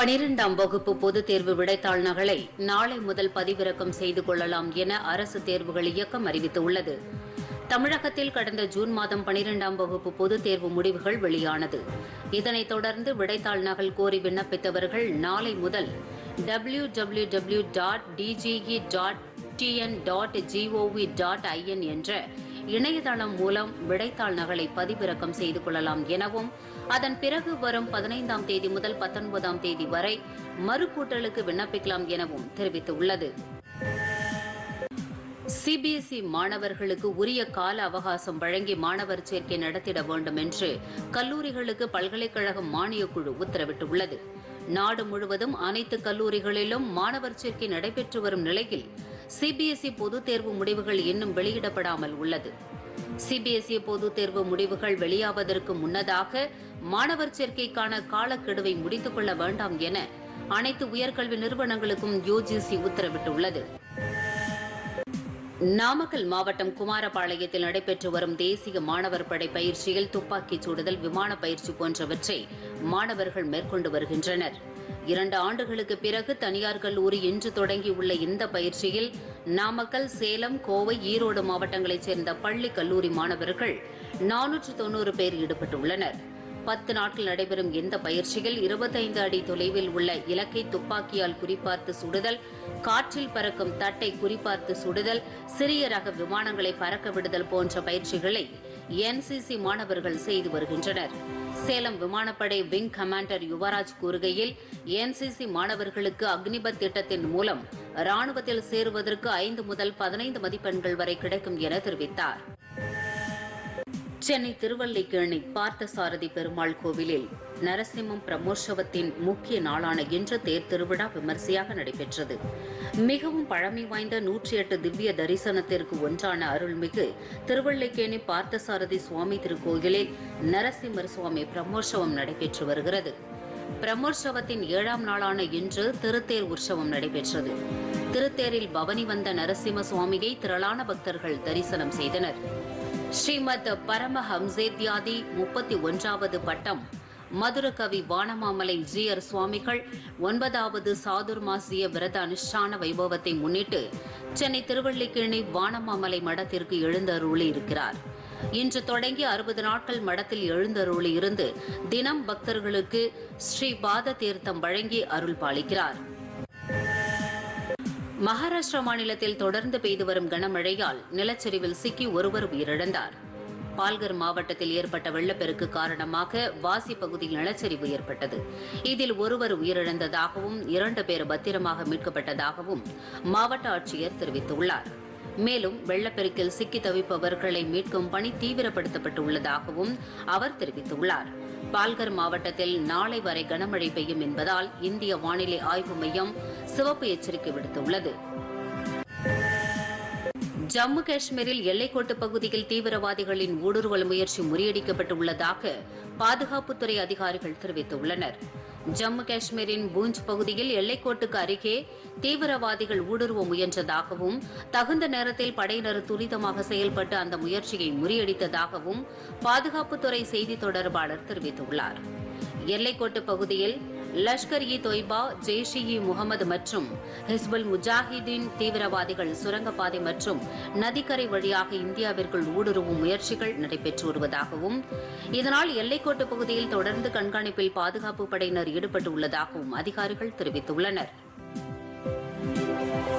பனிரெண்டாம் வகுப்பு பொதுத் தேர்வு விடைத்தாள் நகலை நாளை முதல் பதிவிறக்கம் செய்து கொள்ளலாம் என அரசு தேர்வுகள் இயக்கம் அறிவித்துள்ளது தமிழகத்தில் கடந்த ஜூன் மாதம் பனிரெண்டாம் வகுப்பு பொதுத் தேர்வு முடிவுகள் வெளியானது இதனைத் தொடர்ந்து விடைத்தாள் நகல் கோரி விண்ணப்பித்தவர்கள் நாளை முதல் W W W dot DGE dot TN dot GOV dot IN என்ற இணையதளம் மூலம் விடைத்தாள் நகலை பதிவிறக்கம் செய்து கொள்ளலாம் எனவும் அதன் பிறகு வரும் பதினைந்தாம் தேதி முதல் பத்தொன்பதாம் தேதி வரை மறுகூட்டலுக்கு விண்ணப்பிக்கலாம் எனவும் தெரிவித்துள்ளது சிபிஎஸ்இ மாணவர்களுக்கு உரிய கால அவகாசம் வழங்கி மாணவர் சேர்க்கை நடத்திட வேண்டும் என்று கல்லூரிகளுக்கு பல்கலைக்கழக மானியக் குழு உத்தரவிட்டுள்ளது நாடு முழுவதும் அனைத்து கல்லூரிகளிலும் மாணவர் சேர்க்கை நடைபெற்று வரும் நிலையில் சிபிஎஸ்இ பொதுத் தேர்வு முடிவுகள் இன்னும் வெளியிடப்படாமல் உள்ளது சிபிஎஸ்இ பொதுத் தேர்வு முடிவுகள் வெளியாவதற்கு முன்னதாக மாணவர் சேர்க்கைக்கான காலக்கெடுவை முடித்துக் கொள்ள வேண்டாம் என அனைத்து உயர்கல்வி நிறுவனங்களுக்கும் யுஜிசி உத்தரவிட்டுள்ளது நாமக்கல் மாவட்டம் குமாரபாளையத்தில் நடைபெற்று வரும் தேசிய மாணவர் படை பயிற்சியில் துப்பாக்கிச் சுடுதல் விமான பயிற்சி போன்றவற்றை மாணவர்கள் மேற்கொண்டு வருகின்றனர் இரண்டு ஆண்டுகளுக்கு பிறகு தனியார் கல்லூரி இன்று தொடங்கியுள்ள இந்த பயிற்சியில் நாமக்கல் சேலம் கோவை ஈரோடு மாவட்டங்களைச் சேர்ந்த பள்ளி கல்லூரி மாணவர்கள் நானூற்று தொன்னூறு பேர் ஈடுபட்டுள்ளனர் பத்து நாட்கள் நடைபெறும் இந்த பயிற்சியில் இருபத்தைந்து அடி தொலைவில் உள்ள இலக்கை துப்பாக்கியால் குறிபார்த்து சுடுதல் காற்றில் பறக்கும் தட்டை குறிபார்த்து சுடுதல் சிறிய ரக விமானங்களை பறக்க விடுதல் போன்ற பயிற்சிகளை என்சிசி மாணவர்கள் செய்து வருகின்றனர் சேலம் விமானப்படை விங் கமாண்டர் யுவராஜ் கூறுகையில் என்சிசி மாணவர்களுக்கு அக்னிபத் திட்டத்தின் மூலம் ராணுவத்தில் சேருவதற்கு ஐந்து முதல் பதினைந்து மதிப்பெண்கள் வரை கிடைக்கும் என தெரிவித்தார் சென்னை திருவல்லிக்கேணி பார்த்தசாரதி பெருமாள் கோவிலில் நரசிம்மம் பிரமோற்சவத்தின் முக்கிய நாளான இன்று தேர் திருவிழா விமரிசையாக நடைபெற்றது மிகவும் பழமை வாய்ந்த நூற்றி எட்டு திவ்ய தரிசனத்திற்கு ஒன்றான அருள்மிகு திருவல்லிக்கேணி பார்த்தசாரதி சுவாமி திருக்கோயிலில் நரசிம்மர் சுவாமி பிரமோற்சவம் நடைபெற்று வருகிறது பிரமோற்சவத்தின் ஏழாம் நாளான இன்று திருத்தேர் உற்சவம் நடைபெற்றது திருத்தேரில் பவனி வந்த நரசிம்ம சுவாமியை திரளான பக்தர்கள் தரிசனம் செய்தனர் ஸ்ரீமத் பரமஹம்சேத்யாதி முப்பத்தி ஒன்றாவது பட்டம் மதுரகவி வானமாமலை ஜியர் சுவாமிகள் ஒன்பதாவது சாதுர்மாசிய விரத அனுஷ்டான வைபவத்தை முன்னிட்டு சென்னை திருவள்ளிக்கேணி வானமாமலை மடத்திற்கு எழுந்தருளி இருக்கிறார் இன்று தொடங்கி அறுபது நாட்கள் மடத்தில் எழுந்தருளி இருந்து தினம் பக்தர்களுக்கு ஸ்ரீ பாத தீர்த்தம் வழங்கி அருள் பாலிக்கிறார் மகாராஷ்டிரா மாநிலத்தில் தொடர்ந்து பெய்து வரும் கனமழையால் நிலச்சரிவில் சிக்கி ஒருவர் உயிரிழந்தார் பால்கர் மாவட்டத்தில் ஏற்பட்ட வெள்ளப்பெருக்கு காரணமாக வாசி பகுதியில் நிலச்சரிவு ஏற்பட்டது இதில் ஒருவர் உயிரிழந்ததாகவும் இரண்டு பேர் பத்திரமாக மீட்கப்பட்டதாகவும் மாவட்ட ஆட்சியர் தெரிவித்துள்ளார் மேலும் வெள்ளப்பெருக்கில் சிக்கி தவிப்பவர்களை மீட்கும் பணி தீவிரப்படுத்தப்பட்டுள்ளதாகவும் அவர் தெரிவித்துள்ளார் பால்கர் மாவட்டத்தில் நாளை வரை கனமழை பெய்யும் என்பதால் இந்திய வானிலை ஆய்வு மையம் சிவப்பு எச்சரிக்கை விடுத்துள்ளது ஜம்மு காஷ்மீரில் எல்லைக்கோட்டு பகுதியில் தீவிரவாதிகளின் ஊடுருவல் முயற்சி முறியடிக்கப்பட்டுள்ளதாக பாதுகாப்புத்துறை அதிகாரிகள் தெரிவித்துள்ளனர் ஜம்மு காஷ்மீரின் பூஞ்ச் பகுதியில் எல்லைக்கோட்டுக்கு அருகே தீவிரவாதிகள் ஊடுருவ முயன்றதாகவும் தகுந்த நேரத்தில் படையினர் துரிதமாக செயல்பட்டு அந்த முயற்சியை முறியடித்ததாகவும் பாதுகாப்புத்துறை செய்தி தொடர்பாளர் தெரிவித்துள்ளார் எல்லைக்கோட்டு பகுதியில் லஷ்கர் இ தொய்பா ஜெய்ஷ் இ முகமது மற்றும் ஹிஸ்புல் முஜாஹிதீன் தீவிரவாதிகள் சுரங்கப்பாதை மற்றும் நதிக்கரை வழியாக இந்தியாவிற்குள் ஊடுருவும் முயற்சிகள் நடைபெற்று வருவதாகவும் இதனால் எல்லைக்கோட்டு பகுதியில் தொடர்ந்து கண்காணிப்பில் பாதுகாப்பு படையினர் ஈடுபட்டுள்ளதாகவும் அதிகாரிகள் தெரிவித்துள்ளனர்